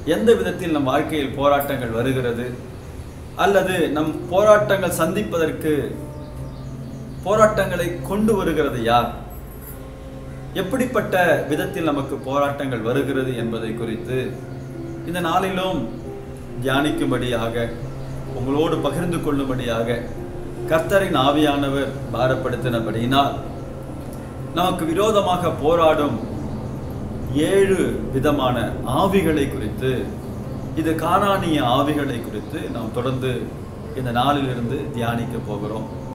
எந்த விதத்தில் நம் வாழ்க்கையில் போராட்டங்கள் வருகிறது அல்லது நம் போராட்டங்கள் சந்திப்பதற்கு போராட்டங்களை கொண்டு வருகிறது யார் எப்படிப்பட்ட விதத்தில் நமக்கு போராட்டங்கள் வருகிறது என்பதை குறித்து இந்த நாளிலும் தியானிக்கும்படியாக உங்களோடு பகிர்ந்து கொள்ளும்படியாக கர்த்தரின் ஆவியானவர் பாரப்படுத்தினபடியினால் நமக்கு விரோதமாக போராடும் ஏழு விதமான ஆவிகளை குறித்து இது காணானிய ஆவிகளை குறித்து நாம் தொடர்ந்து இந்த நாளிலிருந்து தியானிக்க போகிறோம்